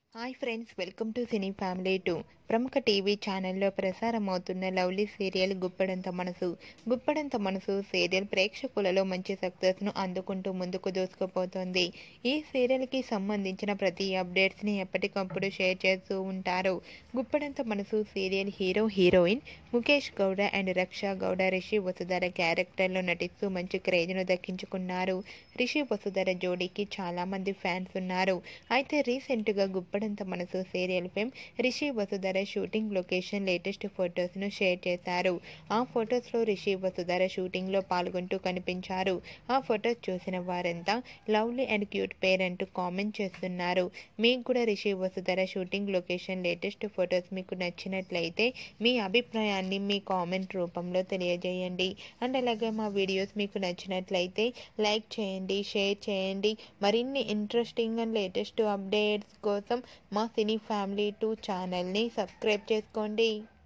hi friends welcome to cine family two ప్రముఖ TV ఛానల్లో ప్రసారం అవుతున్న లవ్లీ సీరియల్ గుప్పడంత మనసు గుప్పడంత మనసు సీరియల్ ప్రేక్షకులలో మంచి సక్సెస్ను అందుకుంటూ ముందుకు దూసుకుపోతోంది ఈ సీరియల్కి సంబంధించిన ప్రతి అప్డేట్స్ని ఎప్పటికప్పుడు షేర్ చేస్తూ ఉంటారు గుప్పడంత మనసు serial hero heroine Mukesh Gowda and Raksha Gowda Rishi Vasudhara క్యారెక్టర్లో నటిస్తూ మంచి క్రేజ్ను దక్కించుకున్నారు రిషి వసుధర జోడీకి చాలామంది ఫ్యాన్స్ ఉన్నారు అయితే రీసెంట్గా గుప్పడంత మనసు serial fame Rishi Vasudhara shooting location latest ఫొటోస్ను షేర్ చేశారు ఆ ఫొటోస్లో రిషి వసుధర షూటింగ్లో పాల్గొంటూ కనిపించారు ఆ ఫొటోస్ చూసిన వారంతా లవ్లీ అండ్ క్యూట్ పేర్ అంటూ కామెంట్ చేస్తున్నారు మీకు కూడా Rishi Vasudhara shooting location latest photos మీకు నచ్చినట్లయితే మీ అభిప్రాయాన్ని మీ కామెంట్ రూపంలో తెలియజేయండి అండ్ అలాగే మా వీడియోస్ మీకు నచ్చినట్లయితే లైక్ చేయండి షేర్ చేయండి మరిన్ని ఇంట్రెస్టింగ్ అండ్ లేటెస్ట్ అప్డేట్స్ కోసం మా సినీ ఫ్యామిలీ టూ ఛానల్ని సబ్స్క్రైబ్ చేసుకోండి